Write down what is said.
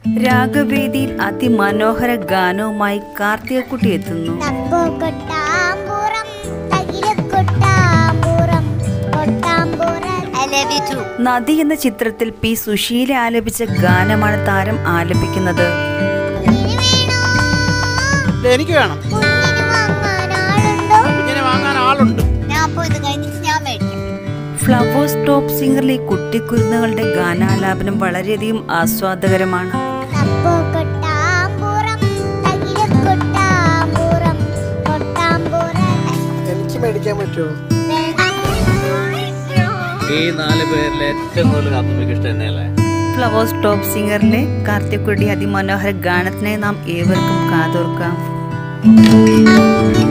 രാഗവേദിയിൽ അതിമനോഹര ഗാനവുമായി കാർത്തികക്കുട്ടി എത്തുന്നു തപ്പോ കൊട്ടാമ്പുറം തകില കൊട്ടാമ്പുറം കൊട്ടാമ്പുറം ഐ ലവ് യു ടു നദി എന്ന ചിത്രത്തിൽ പി സുശീല ആലപിച്ച ഗാനമാണ് താരം ആലപിക്കുന്നത് എനിക്ക് വേണം കുഞ്ഞിന് വാങ്ങാൻ ആളുണ്ടോ ഇങ്ങനെ വാങ്ങാൻ ആളുണ്ട് ഞാൻ അപ്പൊ ഇത് കഴിഞ്ഞിട്ട് ഞാൻ മേടിക്കാം ഫ്ലവേഴ്സ് ടോപ്പ് സിംഗറിലെ കുട്ടിക്കുരുന്നുകളുടെ ഗാനാലാപനം വളരെയധികം ആസ്വാദകരമാണ് തപ്പോ കൊട്ടാമ്പുറം തകില കൊട്ടാമ്പുറം കൊട്ടാമ്പുറം എനിക്ക് മേടിക്കാൻ പറ്റുമോ ഈ നാല് പേരിൽ ഏറ്റവും കൂടുതൽ കാത്തുമ്പിക്ക് ഇഷ്ടം തന്നെയല്ലേ ഫ്ലവേഴ്സ് ടോപ്പ് സിംഗറിലെ കാർത്തികക്കുട്ടി അതിമനോഹര ഗാനത്തിനായി നാം ഏവർക്കും കാതോർക്കാം